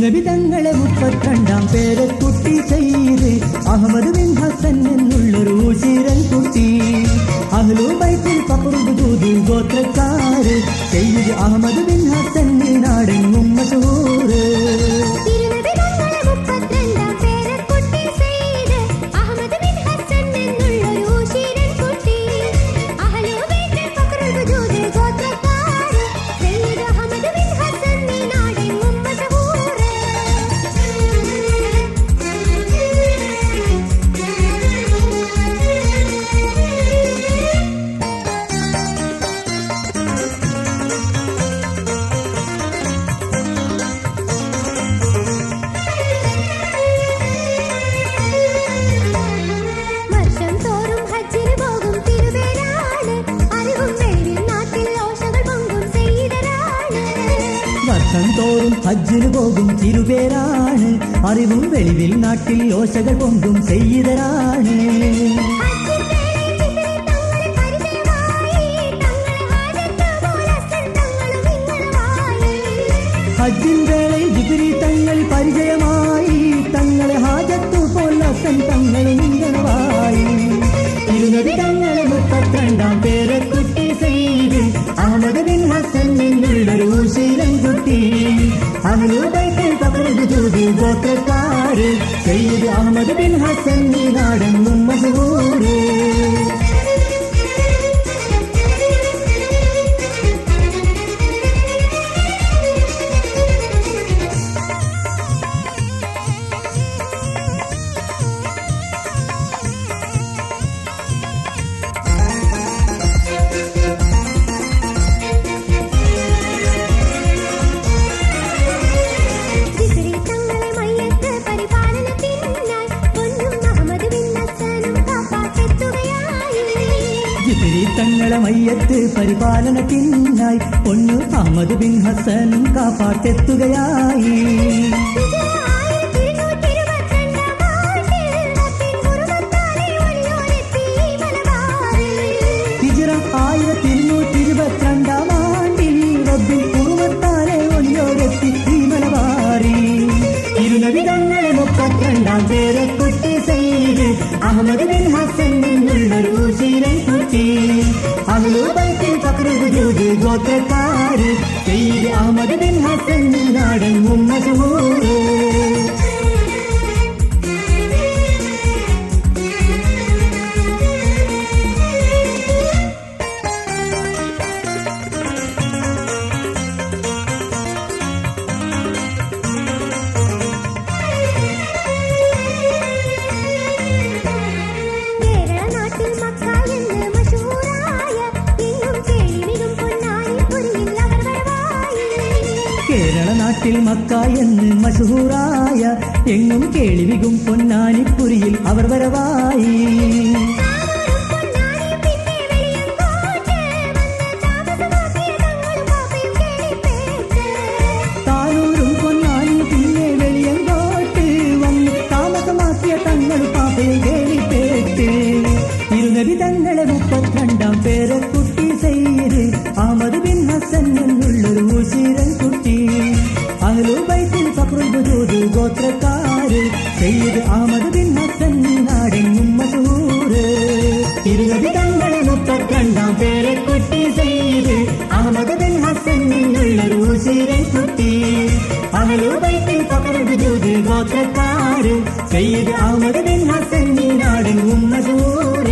തിരുനബി തങ്ങളെ മുപ്പത്തിരണ്ടാം പേരെ കുട്ടി ചെയ്ത് അഹമ്മദ് ബിൻ ഹസൻ എന്നുള്ളൊരു ശീരൻ കുട്ടി അഹ്ലു ബൈത്തിൽ പക്രുദൂത് ഗോത്രക്കാര് ചെയ്ത് അഹമ്മദ് ബിൻ ഹസൻ നാടെങ്ങും മഷൂറ് തിരുനബി തങ്ങളെ മുപ്പത്തിരണ്ടാം പേരക്കുട്ടി സെയ്ദ് അഹമ്മദ് ബിൻ ഹസൻ എന്നുള്ളൊരു ശീലൻ കുട്ടി അഹ്ലു ബൈത്തിൽ ഫഖ്റുൽ വജൂദ് ഗോത്രക്കാര് സെയ്ദ് അഹമ്മദ് ബിൻ ഹസൻ ഈ നാടെങ്ങും മശഹൂറ് വർഷം തോറും ഹജ്ജിന് പോകും തിരുവേരാണ് അറിവും വെളിവിൽ നാട്ടിൽ ഓശകൾ പൊങ്കും സെയ്തരാണ് വർഷം തോറും ഹജ്ജിന് പോകും തിരുപേരാണ് അറിവും വെളിവിൽ നാട്ടിൽ ഓശകൾ പൊങ്കും ചെയ്തരാണ് ഹജ്ജിൻ വേളയിൽ ജിബ്രീൽ തങ്ങളെ പരിചയമായി തങ്ങളെ ഹാജത്ത് പോലെ ഹജ്ജിൻ വേളയിൽ ജിബ്രി തങ്ങൾ പരിചയമായി തങ്ങളെ ഹാജത്തു പോലസൻ തങ്ങളും ഇങ്ങനവായി തിരുനബി തങ്ങളെ മുപ്പത്തിരണ്ടാം പേരെ കുട്ടി ചെയ്ത് അഹമ്മദ് ബിൻ ഹസൻ എന്നുള്ളൊരു ശീലൻ കുട്ടി അഹ്ലുബൈത്തിൽ പകർന്നു ഗോത്രക്കാര് ചെയ്ത് അഹമ്മദ് ബിൻ ഹസൻ ഈ നാടെങ്ങും മഷഹൂറ് ജിബ്രീൽ തങ്ങളെ മയ്യത്ത് പരിപാലനത്തിനായി പൊന്നും അഹമ്മദ് ബിൻ ഹസനും കാപ്പാട്ടെത്തുകയായി ജിബിരി തങ്ങളെ മയ്യത്ത് പരിപാലനത്തിനായി പൊന്നു അഹമ്മദ് ബിൻ ഹസനും കാപ്പാട്ടെത്തുകയായി ഹിജറ ആയിരത്തി ഇരുന്നൂറ്റി ഇരുപത്തിരണ്ടാം ആണ്ടിൽ റബ്ബിൽ കുറുമത്താലെ ഒലിയോരെത്തി ഈ മലബാറി ഇരുനബി തങ്ങളെ മുപ്പത്തിരണ്ടാം പേരെ കുട്ടി ചെയ്ത് അഹമ്മദ് ബിൻ ഹസൻ എന്നുള്ളൊരു ശീലൻ കുട്ടി അഹ്ലുബൈത്തിൽ പക്രുജൂദ് ഗോത്രക്കാര് ചെയ്ത് അഹമ്മദ് ബിൻ ഹസൻ നാടെങ്ങും മഷഹൂറ് കേരള നാട്ടിൽ മക്ക എന്ന് മഷൂറായ എങ്ങും കേളിവിടും പൊന്നാനി പുരിയിൽ അവർ വരവായി കേരള നാട്ടിൽ മക്ക എന്ന് മഷഹൂറായ എങ്ങും കേളിവികും പൊന്നാനിപ്പുരിയിൽ അവർ വരവായി താനൂരും പൊന്നാനി പിന്നെ വെളിയങ്കോട്ട് വന്ന് താമസമാക്കിയ തങ്ങളും പാപ്പയും കേളിപ്പേറ്റ് താനൂരും പൊന്നാനി പിന്നെ വെളിയങ്കോട്ട് വന്ന് താമസമാക്കിയ തങ്ങൾ പാപ്പയിൽ കേളിപ്പേറ്റ് ഇരുനബി തങ്ങളെ മുപ്പത്തിരണ്ടാം പേരെ കുട്ടി ചെയ്ത് അഹമ്മദ് ബിൻ ഹസൻ എന്നുള്ളൊരു ശീരൻ കുട്ടി അഹ്ലുബൈത്തിൽ ഫക്രുൽ ഗോത്രക്കാര് ചെയ്ത് അഹമ്മദ് ബിൻ ഹസൻ നാടെങ്ങും മഷൂറ് ഇരുനബി തങ്ങളെ മുപ്പത്തിരണ്ടാം പേരെ കുട്ടി ചെയ്ത് അഹമ്മദ് ബിൻ ഹസൻ എന്നുള്ളൊരു ശീരൻ കുട്ടി അഹ്ലുബൈത്തിൽ ഫക്രുൽ ഗോത്രക്കാര് ചെയ്ത് അഹമ്മദ് ബിൻ ഹസൻ നാടെങ്ങും മഷൂറ്